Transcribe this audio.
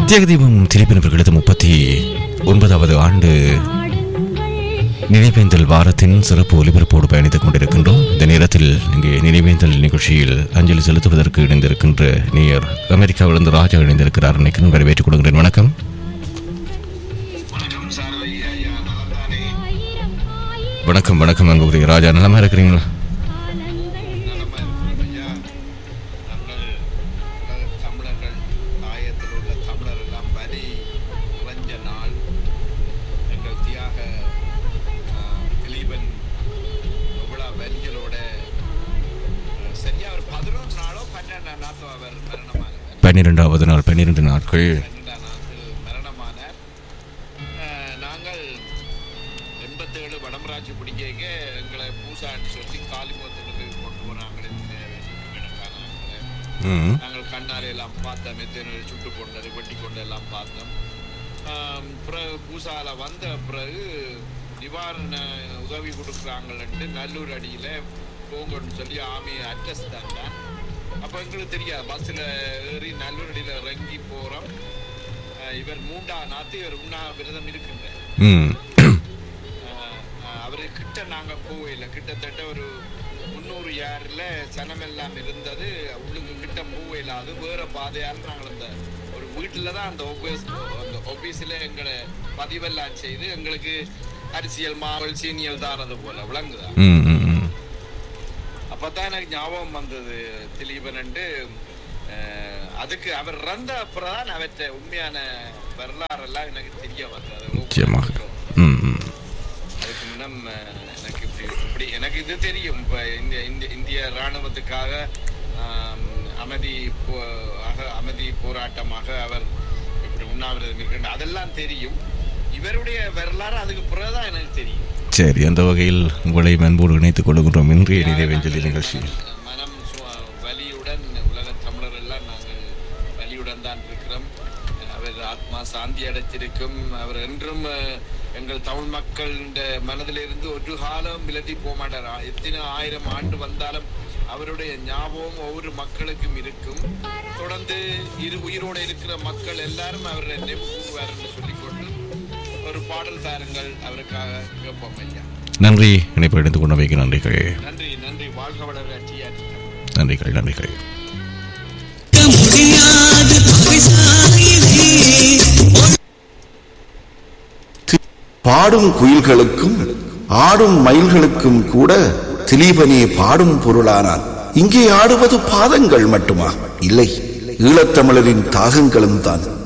தியாகதீபம் திரைப்பினவர்களது முப்பத்தி ஒன்பதாவது ஆண்டு நினைவேந்தல் வாரத்தின் சிறப்பு ஒலிபரப்போடு பயணித்துக் கொண்டிருக்கின்றோம் இந்த நேரத்தில் இங்கே நினைவேந்தல் நிகழ்ச்சியில் அஞ்சலி செலுத்துவதற்கு இணைந்திருக்கின்ற நேயர் அமெரிக்காவிலிருந்து ராஜா இணைந்திருக்கிறார் நினைக்கிறேன் வரவேற்றுக் கொடுக்கிறேன் வணக்கம் வணக்கம் சாரதி ஐயா நலம்தானே வணக்கம் வணக்கம் அன்புக்குரிய ராஜா நலமா இருக்கிறீங்களா நலமா இருக்கிறோம் ஐயா நாங்கள் உலக தமிழர்கள் தாயத்தில் உள்ள தமிழர் எல்லாம் வரி குறைஞ்ச நாள் எங்கள் தியாக ஆஹ், திலீபன் எவ்வளோ வரிகளோட ஆஹ், சரியா ஒரு பதினொன்று நாளோ பன்னெண்டு நாளோ அவர் மரணமானார் பன்னிரெண்டாவது நாள் பன்னிரெண்டு நாட்கள் பன்னெண்டாம் நாட்டில் மரணமானார் ஆஹ், நாங்கள் எண்பத்தேழு வடமராட்சி பிடிக்க எங்களை பூசான்னு சொல்லி காலிமுகத்திலிருந்து கொண்டு போனாங்களே சுற்றுக்கணக்கான ஆட்களை. ம் நாங்கள் கண்ணால் எல்லாம் பார்த்தோம் எத்தனை சுட்டு கொண்டது வெட்டி கொண்டு எல்லாம் பார்த்தோம் ஆம், பிறகு பூசால வந்த பிறகு நிவாரண உதவி கொடுக்குறாங்கன்ட்டு நல்லூர் அடியில் போங்கன்னு சொல்லி ஆமி அட்ரஸ் தந்தான் அப்போ எங்களுக்கு தெரியாது பஸ்ஸில் ஏறி நல்லூர் அடியில் இறங்கி போகிறோம் இவர் மூண்டா நாத்து இவர் உண்ணா விரதம் இருக்கின்ற ம் அவரு கிட்ட நாங்க போகல கிட்டத்தட்ட ஒரு முந்நூறு யார்ல சனம் எல்லாம் இருந்தது உள்ளுக்கு கிட்ட போகல அது வேற பாதையால் நாங்கள் அந்த ஒரு வீட்டுல தான் அந்த ஆபீஸ் அந்த ஆபீஸ்ல எங்களை பதிவெல்லாம் செய்து எங்களுக்கு அரசியல் மாவல் சீனியல் தாரது போல விளங்குதா ம் ம் ம் அப்பதான் எனக்கு ஞாபகம் வந்தது திலீபன்ட்டு அதுக்கு அவர் இறந்த அப்புறம் தான் அவற்றை உண்மையான வரலாறு எல்லாம் எனக்கு தெரிய வந்தது நிச்சயமாக ம் ம் அதுக்கு முன்னம் அஹ், எனக்கு இப்படி இப்படி எனக்கு இது தெரியும் இப்போ இந்திய இந்திய இந்திய இராணுவத்துக்காக ஆம், அமைதி போ- ஆக அமைதி போராட்டமாக அவர் இப்படி உண்ணாவிரதம் இருக்கின்ற அதெல்லாம் தெரியும் இவருடைய வரலாறு அதுக்கு பிறகுதான் எனக்கு தெரியும் சரி அந்த வகையில் உங்களை அன்போடு இணைத்துக் கொள்கின்றோம் இன்றைய நினைவேஞ்சலி நிகழ்ச்சி மனம் மனம் சு- வலியுடன் உலக தமிழர் எல்லாம் நாங்கள் வலியுடன் தான் இருக்கிறோம் அவர் ஆத்மா சாந்தி அடைத்திருக்கும் அவர் என்றும் அஹ், எங்கள் தமிழ் மக்கள் மனதிலிருந்து ஒரு காலம் விலகி போக மாட்டார் ஆ- எத்தனை ஆயிரம் ஆண்டு வந்தாலும் அவருடைய ஞாபகம் ஒவ்வொரு மக்களுக்கும் இருக்கும் தொடர்ந்து இரு உயிரோடு இருக்கிற மக்கள் எல்லாரும் அவரை நினைவு கூறுவார்னு சொல்லிக்கொண்டு ஒரு பாடல் தாருங்கள் அவருக்காக கேட்போம் ஐயா நன்றி இணைப்பு இணைந்து கொண்டமைக்கு நன்றிகள் நன்றி நன்றி வாழ்க வளர டிஆர்டி நன்றிகள் நன்றிகள் முடியாது பகைசாயிலே பாடும் குயில்களுக்கும் ஆடும் மயில்களுக்கும் கூட திலீபனே பாடும் பொருளானான் இங்கே ஆடுவது பாதங்கள் மட்டுமா இல்லை ஈழத்தமிழரின் தாகங்களும் தான்